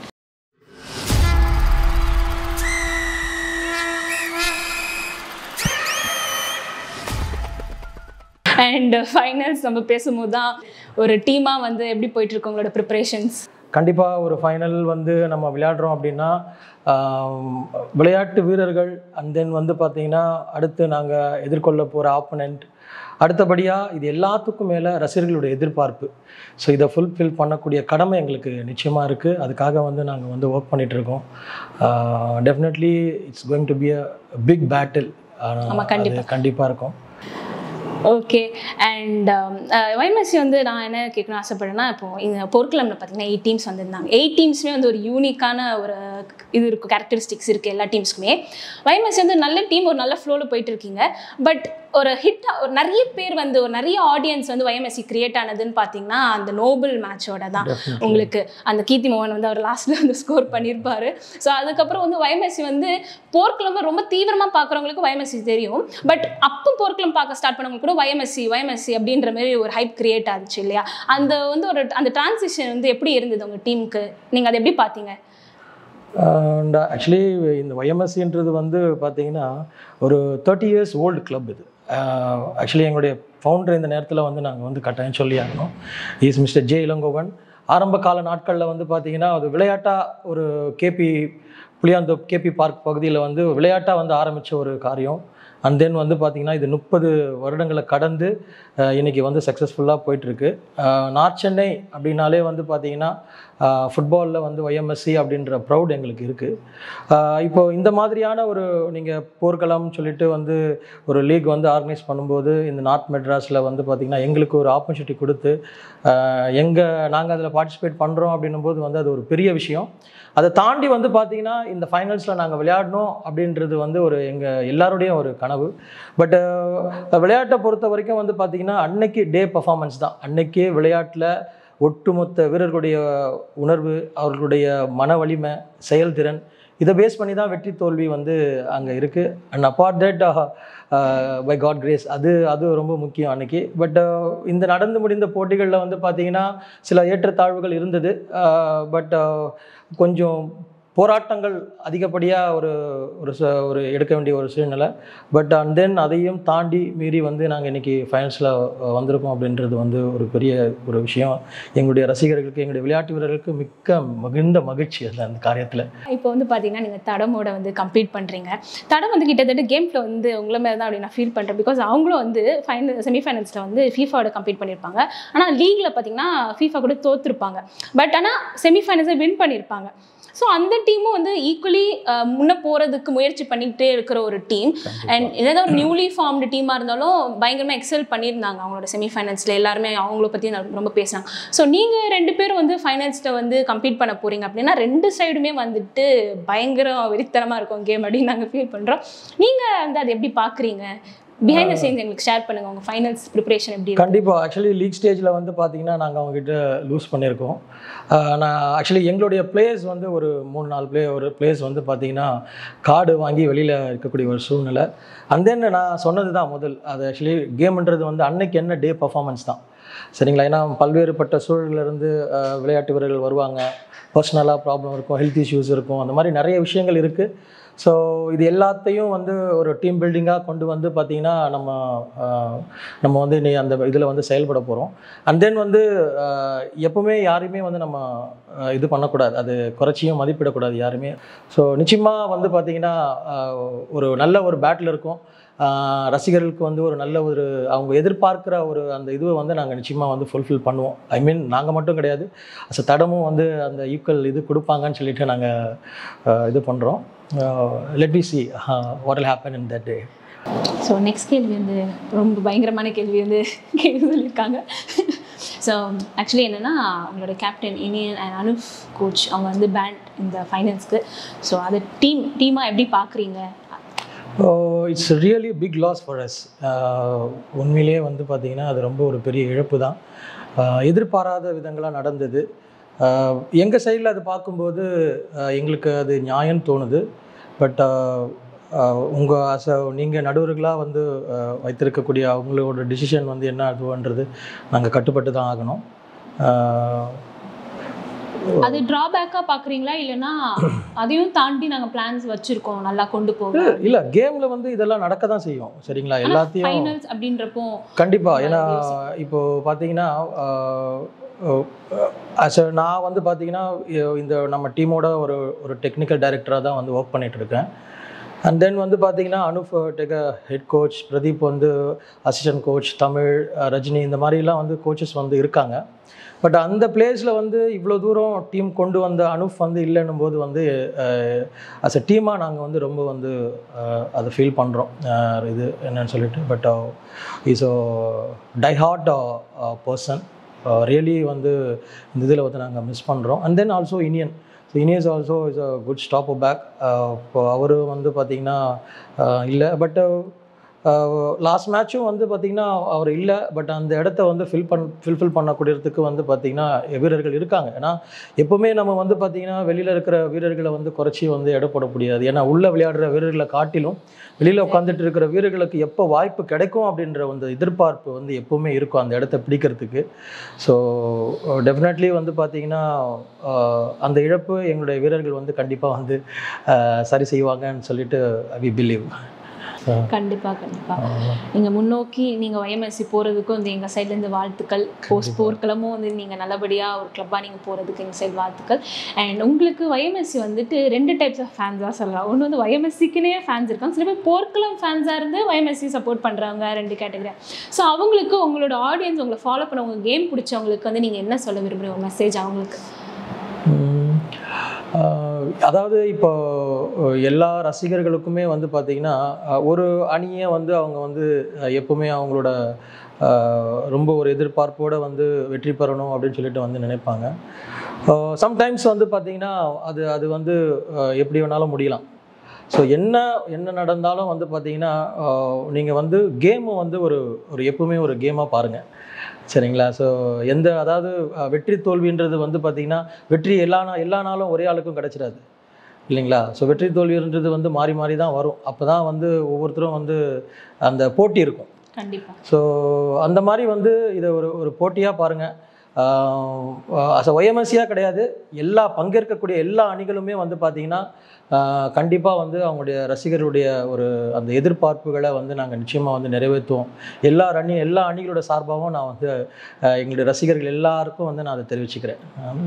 அண்ட் ஃபைனல்ஸ் நம்ம பேசும்போது தான் ஒரு டீமாக வந்து எப்படி போயிட்டு இருக்கு உங்களோட ப்ரிப்பரேஷன்ஸ் கண்டிப்பாக ஒரு ஃபைனல் வந்து நம்ம விளையாடுறோம் அப்படின்னா ஆம், விளையாட்டு வீரர்கள் அண்ட் தென் வந்து பார்த்தீங்கன்னா அடுத்து நாங்கள் எதிர்கொள்ள போகிற ஆப்பனண்ட் அடுத்தபடியாக இது எல்லாத்துக்கும் மேலே ரசிகர்களுடைய எதிர்பார்ப்பு ஸோ இதை ஃபுல்ஃபில் பண்ணக்கூடிய கடமை எங்களுக்கு நிச்சயமாக இருக்குது அதுக்காக வந்து நாங்கள் வந்து ஒர்க் பண்ணிகிட்ருக்கோம் definitely it's going to be a big battle ஆமா, கண்டிப்பா. கண்டிப்பாக இருக்கும் ஓகே அண்ட் ஒய்எம்எஸ்சி வந்து நான் என்ன கேட்கணும்னு ஆசைப்படுறேன்னா இப்போ இந்த போர்க்களம்ல பார்த்தீங்கன்னா எயிட் டீம்ஸ் வந்திருந்தாங்க எயிட் டீம்ஸ்மே வந்து ஒரு யூனிக்கான ஒரு இது இருக்கும் கேரக்டரிஸ்டிக்ஸ் இருக்குது எல்லா டீம்ஸ்க்குமே ஒய்எம்எஸ்சி வந்து நல்ல டீம் ஒரு நல்ல ஃப்ளோவில் போயிட்டு இருக்கீங்க பட் ஒரு ஹிட்டாக ஒரு நிறைய பேர் வந்து ஒரு நிறைய ஆடியன்ஸ் வந்து ஒய்எம்எஸ்சி கிரியேட் ஆனதுன்னு பார்த்தீங்கன்னா அந்த நோபல் மேட்சோட தான் உங்களுக்கு அந்த கீர்த்தி மோகன் வந்து அவர் லாஸ்ட்டில் வந்து ஸ்கோர் பண்ணியிருப்பாரு ஸோ அதுக்கப்புறம் வந்து ஒய்எம்எஸ்சி வந்து போர்க்களம் ரொம்ப தீவிரமாக பார்க்குறவங்களுக்கு ஒய்எம்எஸ்சி தெரியும் பட் அப்போ போர்க்களம் பார்க்க ஸ்டார்ட் பண்ணவங்க கூட ஒய்எம்எஸ்சி ஒய்எம்எஸ்சி அப்படின்ற மாதிரி ஒரு ஹைப் கிரியேட் ஆச்சு இல்லையா அந்த வந்து ஒரு அந்த டிரான்சிஷன் வந்து எப்படி இருந்தது உங்கள் டீமுக்கு நீங்கள் அதை எப்படி பார்த்தீங்க அண்ட் ஆக்சுவலி இந்த ஒய்எம்எஸ்சின்றது வந்து பார்த்தீங்கன்னா ஒரு தேர்ட்டி இயர்ஸ் ஓல்டு கிளப் இது ஆக்சுவலி எங்களுடைய ஃபவுண்டர் இந்த நேரத்தில் வந்து நாங்கள் வந்து கட்டாயம் சொல்லி ஆகணும் இஸ் மிஸ்டர் ஜே இளங்கோவன் ஆரம்ப கால நாட்களில் வந்து பார்த்தீங்கன்னா அது விளையாட்டாக ஒரு கேபி புளியாந்தோப் கேபி பார்க் பகுதியில் வந்து விளையாட்டாக வந்து ஆரம்பித்த ஒரு காரியம் அண்ட் தென் வந்து பார்த்திங்கன்னா இது முப்பது வருடங்களை கடந்து அஹ், இன்னைக்கு வந்து சக்ஸஸ்ஃபுல்லாக போயிட்டுருக்கு நார்த் சென்னை அப்படின்னாலே வந்து பார்த்திங்கன்னா ஃபுட்பாலில் வந்து ஒய்எம்எஸ்சி அப்படின்ற ப்ரௌட் எங்களுக்கு இருக்குது இப்போ இந்த மாதிரியான ஒரு நீங்கள் போர்க்களம் சொல்லிட்டு வந்து ஒரு லீக் வந்து ஆர்கனைஸ் பண்ணும்போது இந்த நார்த் மெட்ராஸில் வந்து பார்த்திங்கன்னா எங்களுக்கு ஒரு ஆப்பர்ச்சுனிட்டி கொடுத்து எங்கள் நாங்கள் அதில் பார்ட்டிசிபேட் பண்ணுறோம் அப்படின்னும் போது வந்து அது ஒரு பெரிய விஷயம் அதை தாண்டி வந்து பார்த்தீங்கன்னா இந்த ஃபைனல்ஸில் நாங்கள் விளையாடணும் அப்படின்றது வந்து ஒரு எங்கள் எல்லாருடையும் ஒரு கனவு பட் விளையாட்டை பொறுத்த வரைக்கும் வந்து பார்த்தீங்கன்னா அன்னைக்கு டே பர்ஃபார்மன்ஸ் தான் அன்னைக்கே விளையாட்டில் ஒட்டுமொத்த வீரர்களுடைய உணர்வு அவர்களுடைய மன வலிமை செயல்திறன் இதை பேஸ் பண்ணி தான் வெற்றி தோல்வி வந்து அங்கே இருக்குது and apart that by God grace அது அது ரொம்ப முக்கியம் அன்னைக்கு பட் இந்த நடந்து முடிந்த போட்டிகளில் வந்து பார்த்தீங்கன்னா சில ஏற்றத்தாழ்வுகள் இருந்தது பட் கொஞ்சம் போராட்டங்கள் அதிகப்படியாக ஒரு ஒரு ச ஒரு எடுக்க வேண்டிய ஒரு சூழ்நிலை பட் அண்ட் தென் அதையும் தாண்டி மீறி வந்து நாங்கள் இன்றைக்கி ஃபைனல்ஸில் வந்திருக்கோம் அப்படின்றது வந்து ஒரு பெரிய ஒரு விஷயம் எங்களுடைய ரசிகர்களுக்கு எங்களுடைய விளையாட்டு வீரர்களுக்கு மிக்க மிகுந்த மகிழ்ச்சி அந்த அந்த காரியத்தில் இப்போ வந்து பார்த்தீங்கன்னா நீங்கள் தடமோட வந்து கம்ப்ளீட் பண்ணுறீங்க தடம் வந்து கிட்டத்தட்ட கேமில் வந்து உங்களை மாதிரி தான் அப்படி நான் ஃபீல் பண்ணுறேன் பிகாஸ் அவங்களும் வந்து ஃபைனல் செமிஃபைனல்ஸில் வந்து ஃபீஃபாவோட கம்ப்ளீட் பண்ணியிருப்பாங்க ஆனால் லீகில் பார்த்தீங்கன்னா ஃபீஃபா கூட தோற்றுருப்பாங்க பட் ஆனால் செமிஃபைனல்ஸை வின் பண்ணியிருப்பாங்க ஸோ அந்த டீமும் வந்து ஈக்குவலி முன்ன போகிறதுக்கு முயற்சி பண்ணிக்கிட்டே இருக்கிற ஒரு டீம் அண்ட் ஏதாவது ஒரு நியூலி ஃபார்ம்டு டீமாக இருந்தாலும் பயங்கரமாக எக்ஸல் பண்ணியிருந்தாங்க அவங்களோட செமிஃபைனல்ஸில் எல்லாருமே அவங்கள பற்றி ரொம்ப பேசினாங்க ஸோ நீங்கள் ரெண்டு பேரும் வந்து ஃபைனல்ஸில் வந்து கம்ப்ளீட் பண்ண போகிறீங்க அப்படின்னா ரெண்டு சைடுமே வந்துட்டு பயங்கர வெறித்தனமாக இருக்கும் கேம் அப்படின்னு நாங்கள் ஃபீல் பண்ணுறோம் நீங்கள் வந்து அதை எப்படி பார்க்குறீங்க பிஹைண்ட் த சீன்ஸ் எங்களுக்கு ஷேர் பண்ணுங்கள் உங்கள் ஃபைனல்ஸ் ப்ரிப்பரேஷன் எப்படி இருக்கு? கண்டிப்பாக ஆக்சுவலி லீக் ஸ்டேஜில் வந்து பார்த்தீங்கன்னா நாங்கள் அவங்ககிட்ட லூஸ் பண்ணியிருக்கோம் ஆஹ் நான் ஆக்சுவலி எங்களுடைய பிளேயர்ஸ் வந்து ஒரு மூணு நாலு பிளே ஒரு பிளேயர்ஸ் வந்து பார்த்தீங்கன்னா கார்டு வாங்கி வெளியில் இருக்கக்கூடிய ஒரு சூழ்நிலை அண்ட் தென் நான் சொன்னது தான் முதல் அது ஆக்சுவலி கேம்ன்றது வந்து அன்னைக்கு என்ன டே பர்ஃபார்மன்ஸ் தான் சரிங்களா ஏன்னா பல்வேறுபட்ட சூழலிருந்து ஆஹ் விளையாட்டு வீரர்கள் வருவாங்க பர்சனலாக ப்ராப்ளம் இருக்கும் ஹெல்த் இஷ்யூஸ் இருக்கும் அந்த மாதிரி நிறைய விஷயங்கள் இருக்குது ஸோ இது எல்லாத்தையும் வந்து ஒரு டீம் பில்டிங்காக கொண்டு வந்து பார்த்திங்கன்னா நம்ம ஆஹ், நம்ம வந்து நீ அந்த இதில் வந்து செயல்பட போகிறோம் அண்ட் தென் வந்து ஆஹ், எப்பவுமே யாரையுமே வந்து நம்ம ஆஹ், இது பண்ணக்கூடாது அது குறைச்சியும் மதிப்பிடக்கூடாது யாருமே ஸோ நிச்சயமாக வந்து பார்த்திங்கன்னா ஆஹ், ஒரு நல்ல ஒரு பேட்டில் இருக்கும் ஆஹ், ரசிகர்களுக்கு வந்து ஒரு நல்ல ஒரு அவங்க எதிர்பார்க்குற ஒரு அந்த இதுவை வந்து நாங்கள் நிச்சயமாக வந்து ஃபுல்ஃபில் பண்ணுவோம் ஐ மீன் நாங்கள் மட்டும் கிடையாது அஸ் தடமும் வந்து அந்த ஈக்குவல் இது கொடுப்பாங்கன்னு சொல்லிட்டு நாங்கள் இது பண்ணுறோம் let be see what will happen in that day so next கேள்வி வந்து ரொம்ப பயங்கரமான கேள்வி வந்து கேள்வி சொல்லியிருக்காங்க ஸோ ஆக்சுவலி என்னென்னா உங்களோட captain Iniyan and Anup coach அவங்க வந்து பேண்ட் இந்த ஃபைனல்ஸ்க்கு ஸோ அது டீம் டீமாக எப்படி பார்க்குறீங்க it's really big loss for us உண்மையிலேயே வந்து பார்த்திங்கன்னா அது ரொம்ப ஒரு பெரிய இழப்பு தான் ஆஹ் எதிர்பாராத விதங்களாக நடந்தது எங்கள் சைடில் அது பார்க்கும்போது ஆஹ் எங்களுக்கு அது நியாயம்னு தோணுது பட் உங்கள் அச நீங்கள் நடுவர்களாக வந்து ஆஹ் வைத்திருக்கக்கூடிய அவங்களோட டிசிஷன் வந்து என்ன அதுன்றது நாங்கள் கட்டுப்பட்டு தான் ஆகணும் ஆஹ் அது ட்ராபேக்காக பார்க்குறீங்களா இல்லைன்னா அதையும் தாண்டி நாங்கள் பிளான்ஸ் வச்சுருக்கோம் நல்லா கொண்டு போக இல்லை கேமில் வந்து இதெல்லாம் நடக்க தான் செய்யும் சரிங்களா எல்லாத்தையும் ஃபைனல்ஸ் அப்படின்றப்போ கண்டிப்பாக ஏன்னா இப்போ பார்த்தீங்கன்னா அஸ் நான் வந்து பார்த்தீங்கன்னா இந்த நம்ம டீமோட ஒரு ஒரு டெக்னிக்கல் டைரக்டராக தான் வந்து ஒர்க் பண்ணிட்டு இருக்கேன் அண்ட் தென் வந்து பார்த்தீங்கன்னா அனுப் டெக ஹெட் கோச் பிரதீப் வந்து அசிஸ்டன்ட் கோச் தமிழ் அஹ், ரஜினி இந்த மாதிரிலாம் வந்து கோச்சஸ் வந்து இருக்காங்க பட் அந்த பிளேஸில் வந்து இவ்வளோ தூரம் டீம் கொண்டு வந்த அனுப் வந்து இல்லைன்னும் போது வந்து அஸ் அ டீமாக நாங்கள் வந்து ரொம்ப வந்து அஹ், அதை ஃபீல் பண்ணுறோம் இது என்னன்னு சொல்லிட்டு but is a diehard person really வந்து இந்த இதில் வந்து நாங்கள் மிஸ் பண்ணுறோம் and then also Iniyan so இனியஸ் also is a good stop back இப்போ அவர் வந்து பார்த்திங்கன்னா இல்லை பட் லாஸ்ட் மேட்சும் வந்து பார்த்திங்கன்னா அவர் இல்லை பட் அந்த இடத்த வந்து ஃபில் பண் ஃபில்ஃபில் பண்ணக்கூடியதுக்கு வந்து பார்த்திங்கன்னா வீரர்கள் இருக்காங்க ஏன்னா எப்போவுமே நம்ம வந்து பார்த்திங்கன்னா வெளியில் இருக்கிற வீரர்களை வந்து குறைச்சி வந்து எடை போட முடியாது ஏன்னா உள்ளே விளையாடுற வீரர்களை காட்டிலும் வெளியில் உட்காந்துட்டு இருக்கிற வீரர்களுக்கு எப்போ வாய்ப்பு கிடைக்கும் அப்படின்ற அந்த எதிர்பார்ப்பு வந்து எப்போவுமே இருக்கும் அந்த இடத்த பிடிக்கிறதுக்கு ஸோ டெஃபினெட்லி வந்து பார்த்திங்கன்னா ஆஹ், அந்த இழப்பு எங்களுடைய வீரர்கள் வந்து கண்டிப்பாக வந்து ஆஹ், சரி செய்வாங்கன்னு சொல்லிட்டு வி பிலீவ் கண்டிப்பாக கண்டிப்பாக நீங்கள் முன்னோக்கி நீங்கள் ஒய்எம்எஸ்சி போகிறதுக்கும் வந்து எங்கள் சைட்லேருந்து வாழ்த்துக்கள் போஸ்ட் போர்க்களமும் வந்து நீங்கள் நல்லபடியாக ஒரு கிளப்பாக நீங்கள் போகிறதுக்கு எங்கள் சைடு வாழ்த்துக்கள் அண்ட் உங்களுக்கு ஒய்எம்எஸ்சி வந்துட்டு ரெண்டு டைப்ஸ் ஆஃப் ஃபேன்ஸாக சொல்லலாம் ஒன்று வந்து ஒய்எம்எஸ்சிக்குனே ஃபேன்ஸ் இருக்காங்க சில பேர் போர்க்களம் ஃபேன்ஸாக இருந்து ஒய்எம்எஸ்சி சப்போர்ட் பண்ணுறவங்க ரெண்டு கேட்டகரி ஸோ அவங்களுக்கு உங்களோட ஆடியன்ஸ் உங்களை ஃபாலோ பண்ண உங்கள் கேம் பிடிச்சவங்களுக்கு வந்து நீங்கள் என்ன சொல்ல விரும்புகிறீங்க ஒரு மெசேஜ் அவங்களுக்கு உம், ஆஹ், அதாவது இப்போ அஹ், எல்லா ரசிகர்களுக்குமே வந்து பார்த்திங்கன்னா அஹ், ஒரு அணியை வந்து அவங்க வந்து அஹ், எப்பவுமே அவங்களோட ஆஹ், ரொம்ப ஒரு எதிர்பார்ப்போடு வந்து வெற்றி பெறணும் அப்படின்னு சொல்லிட்டு வந்து நினைப்பாங்க சம்டைம்ஸ் வந்து பார்த்திங்கன்னா அது அது வந்து அஹ், எப்படி வேணாலும் முடியலாம் ஸோ என்ன என்ன நடந்தாலும் வந்து பார்த்தீங்கன்னா நீங்கள் வந்து கேமை வந்து ஒரு ஒரு எப்பவுமே ஒரு கேமாக பாருங்கள் சரிங்களா ஸோ எந்த அதாவது அஹ், வெற்றி தோல்வின்றது வந்து பார்த்தீங்கன்னா வெற்றி எல்லா நா எல்லா நாளும் ஒரே ஆளுக்கும் கிடச்சிடாது இல்லைங்களா ஸோ வெற்றி தோல்வின்றது வந்து மாறி மாறி தான் வரும் அப்போ தான் வந்து ஒவ்வொருத்தரும் வந்து அந்த போட்டி இருக்கும் கண்டிப்பாக ஸோ அந்த மாதிரி வந்து இதை ஒரு ஒரு போட்டியாக பாருங்கள் அஸ் ஒய்எம்எஸ்சியாக கிடையாது எல்லா பங்கேற்கக்கூடிய எல்லா அணிகளுமே வந்து பார்த்திங்கன்னா கண்டிப்பாக வந்து அவங்களுடைய ரசிகர்களுடைய ஒரு அந்த எதிர்பார்ப்புகளை வந்து நாங்கள் நிச்சயமாக வந்து நிறைவேற்றுவோம் எல்லா அணி எல்லா அணிகளோட சார்பாகவும் நான் வந்து ஆஹ் எங்களுடைய ரசிகர்கள் எல்லாருக்கும் வந்து நான் அதை தெரிவிச்சுக்கிறேன்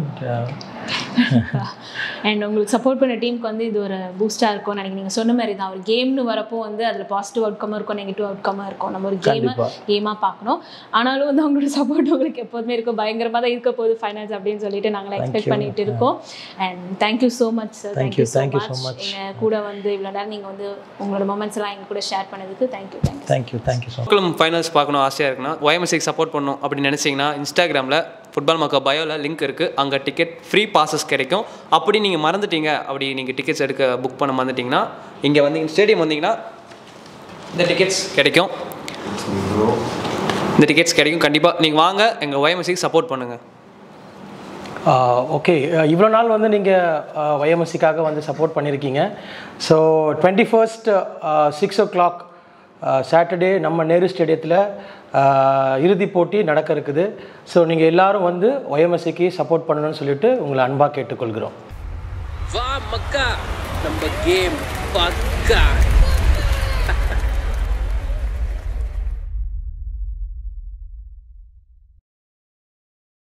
அண்ட் உங்களுக்கு சப்போர்ட் பண்ண டீமுக்கு வந்து இது ஒரு பூஸ்டாக இருக்கும் நினைக்கிறேன் நீங்கள் சொன்ன மாதிரி தான் ஒரு கேம்னு வரப்போ வந்து அதில் பாசிட்டிவ் அவுட்கமாக இருக்கும் நெகட்டிவ் அவுட்கமாக இருக்கும் நம்ம ஒரு கேமை கண்டிப்பா. கேமாக பார்க்கணும் ஆனாலும் வந்து அவங்களோட சப்போர்ட் உங்களுக்கு எப்போதுமே இருக்கும் பயங்கரமாக தான் இருக்க போகுது ஃபைனல்ஸ் அப்படின்னு சொல்லிட்டு நாங்கள் எக்ஸ்பெக்ட் you. பண்ணிட்டு இருக்கோம் and thank you so much sir Thank thank you you, so thank you so much much. எங்கள் கூட வந்து இவ்வளோ நேரம் நீங்கள் வந்து உங்களோட மொமெண்ட்ஸ் எல்லாம் எங்க கூட ஷேர் பண்ணதுக்கு thank you thank you thank you thank you so மக்களும் ஃபைனல்ஸ் பார்க்கணும் ஆசையாக இருக்குன்னா ஒயம்எஸ்சிக்கு சப்போர்ட் பண்ணணும் அப்படின்னு நினச்சிங்கன்னா இன்ஸ்டாகிராமில் ஃபுட்பால் மக்கா பயோவில் லிங்க் இருக்குது அங்கே டிக்கெட் ஃப்ரீ பாசஸ் கிடைக்கும் அப்படி நீங்கள் மறந்துட்டீங்க அப்படி நீங்கள் டிக்கெட்ஸ் எடுக்க புக் பண்ண மறந்துட்டீங்கன்னா இங்கே வந்து ஸ்டேடியம் வந்தீங்கன்னா இந்த டிக்கெட்ஸ் கிடைக்கும் இந்த டிக்கெட்ஸ் கிடைக்கும் கண்டிப்பாக நீங்கள் வாங்க எங்கள் ஒயம்எஸ்சிக்கு சப்போர்ட் பண்ணுங்கள் ஓகே இவ்வளோ நாள் வந்து நீங்கள் ஒய்எம்எஸ்சிக்காக வந்து சப்போர்ட் பண்ணியிருக்கீங்க so twenty first six o'clock Saturday நம்ம நேரு ஸ்டேடியத்தில் இறுதிப் போட்டி நடக்க இருக்குது ஸோ நீங்கள் எல்லாரும் வந்து ஒய்எம்எஸ்சிக்கு சப்போர்ட் பண்ணணும்னு சொல்லிட்டு உங்களை அன்பாக கேட்டுக்கொள்கிறோம் வா மக்கா நம்ம கேம் பக்கா